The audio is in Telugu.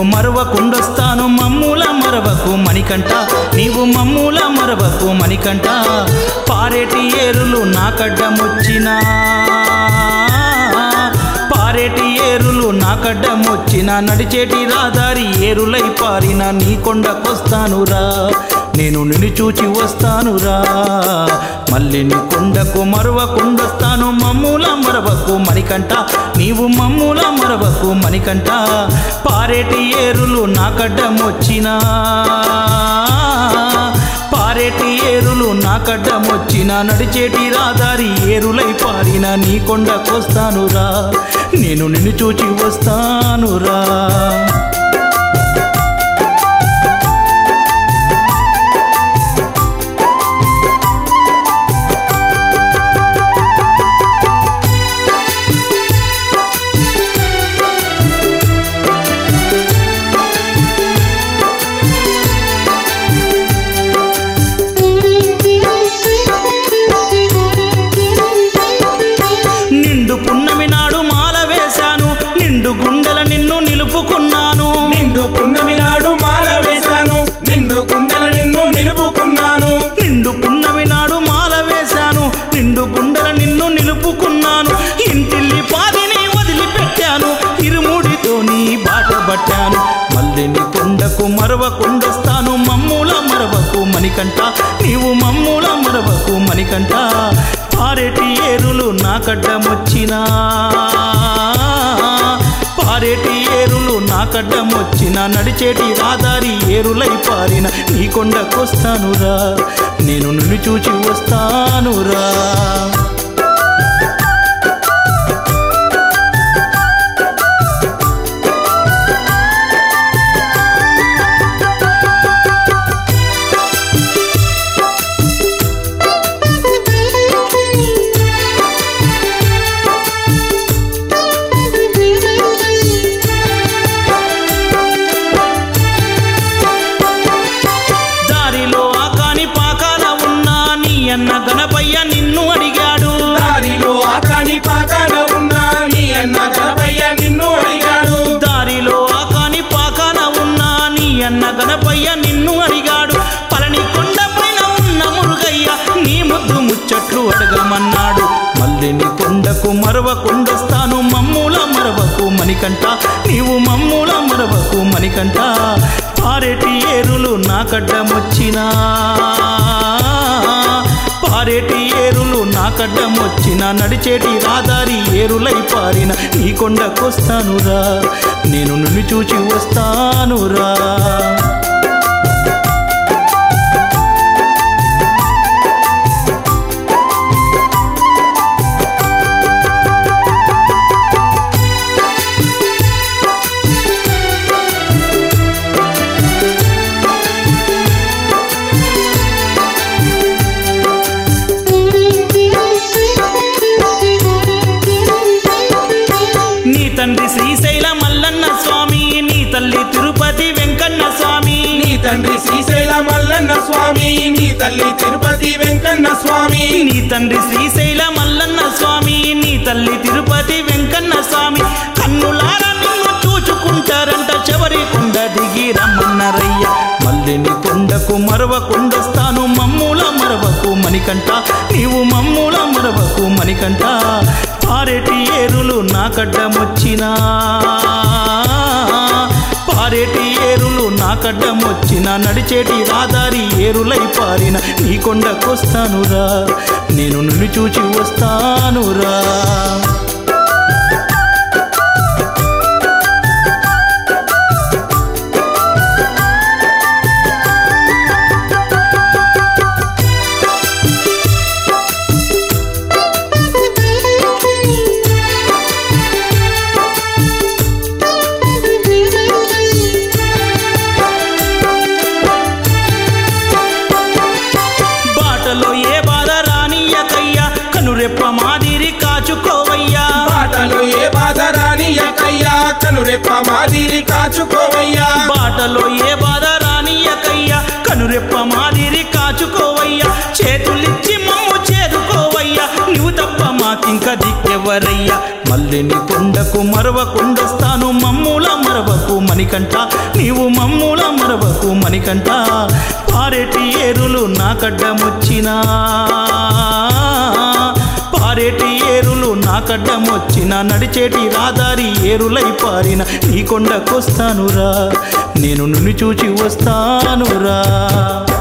మరవకుండొస్తాను మమ్ముల మరవకు మణికంట నీవు మమ్ముల మరవకు మణికంట పారేటి ఏరులు నాకడ్డమొచ్చినా పారేటి ఏరులు నాకడ్డమొచ్చిన నడిచేటి రాదారి ఏరులై పారిన నీ కొండకొస్తానురా నేను నిన్ను చూచి వస్తానురా మళ్ళీ నీ కొండకు మరవకుండొస్తాను మమ్ముల మరవకు మణికంట నీవు మమ్ముల మరవకు మణికంట పారేటి ఏరులు నాకడ్డమొచ్చినా పారేటి ఏరులు నాకడ్డమొచ్చిన నడిచేటి రాదారి ఏరులై పారిన నీ కొండకొస్తానురా నేను నిన్ను చూచి వస్తానురా నిండు పున్నమి నాడు మాల వేశాను నిండు గుండెల నిన్ను నిలుపుకున్నాను నిండు పున్నమి నాడు మాల వేశాను నిండు కుండల నిన్ను నిలుపుకున్నాను నిండు పున్నమి నాడు మాల వేశాను నిండు గుండెల నిన్ను నిలుపుకున్నాను ఇంటిల్లి పాదిని వదిలిపెట్టాను ఇరుముడితో నీ బాట పట్టాను మళ్ళీ నీ కొండకు మరవకుండొస్తాను మమ్ముల మరవకు మణికంట నీవు మమ్ముల మరవకు మణికంట పారేటి ఏరులు నాకడ్డమొచ్చినా పారేటి ఏరులు నాకడ్డమొచ్చిన నడిచేటి రాదారి ఏరులై పారిన నీ కొండకొస్తానురా నేను నిన్ను చూచి వస్తానురా దారిలో ఆకాని పాకాల ఉన్నా నీ అన్న గణపయ్య నిన్ను అడిగాడు దారిలో ఆకాని పాకాన ఉన్నా నీ అన్న గణపయ్య నిన్ను అడిగాడు దారిలో ఆకాని పాకాన ఉన్నా నీ అన్న గణపయ్య నిన్ను అడిగాడు పళని కొండ పైన ఉన్న మురుగయ్య నీ ముద్దు ముచ్చట్లు అడగమన్నాడు మళ్ళీ నీ కొండకు మరవకుండొస్తాను మమ్ముల మరవకు మణికంట నీవు మమ్ముల మరవకు మణికంట పారేటి ఏరులు నాకడ్డమొచ్చినా పారేటి ఏరులు నాకడ్డమొచ్చిన నడిచేటి రాదారి ఏరులై పారిన నీ కొండకొస్తానురా నేను నిన్ను చూచి వస్తానురా నీ తండ్రి శ్రీశైల మల్లన్న స్వామి నీ తల్లి తిరుపతి వెంకన్న స్వామి నీ తండ్రి శ్రీశైల మల్లన్న స్వామి నీ తల్లి తిరుపతి వెంకన్న స్వామి నీ తండ్రి శ్రీశైల మల్లన్న స్వామి నీ తల్లి తిరుపతి వెంకన్న స్వామి కన్నులారా నిన్ను చూచుకుంటారంట చివరి కొండ దిగి రమ్మన్నారయ్య మళ్ళీ నీ కొండకు మరవకుండొస్తాను మమ్ముల మరవకు మణికంట నీవు మమ్ముల మరవకు మణికంట పారేటి ఏరులు నాకడ్డమొచ్చినా పారేటి ఏరులు నాకడ్డమొచ్చిన నడిచేటి రాదారి ఏరులై పారిన నీ కొండకొస్తానురా నేను నిన్ను చూచి వస్తానురా బాటలో ఏ బాధ రానియకయ్యా కనురెప్ప మాదిరి కాచుకోవయ్యా బాటలో ఏ బాధ రాని ఎక్కయ్యా కనురెప్ప మాదిరి కాచుకోవయ్యా బాటలో ఏ బాధ రానియకయ్యా కనురెప్ప మాదిరి కాచుకోవయ్యా చేతులిచ్చి మమ్ము చేరుకోవయ్యా నువ్వు తప్ప మాకింక దిక్కెవరయ్యా మళ్ళీ నీ కొండకు మరవకుండొస్తాను మమ్ముల మరవకు మణికంట మణికంట నీవు మమ్ముల మరవకు మణికంట పారేటి ఏరులు నాకడ్డమొచ్చినా పారేటి ఏరులు నాకడ్డమొచ్చిన నడిచేటి రాదారి ఏరులై పారిన నీ కొండకొస్తానురా నేను నిన్ను చూచి వస్తానురా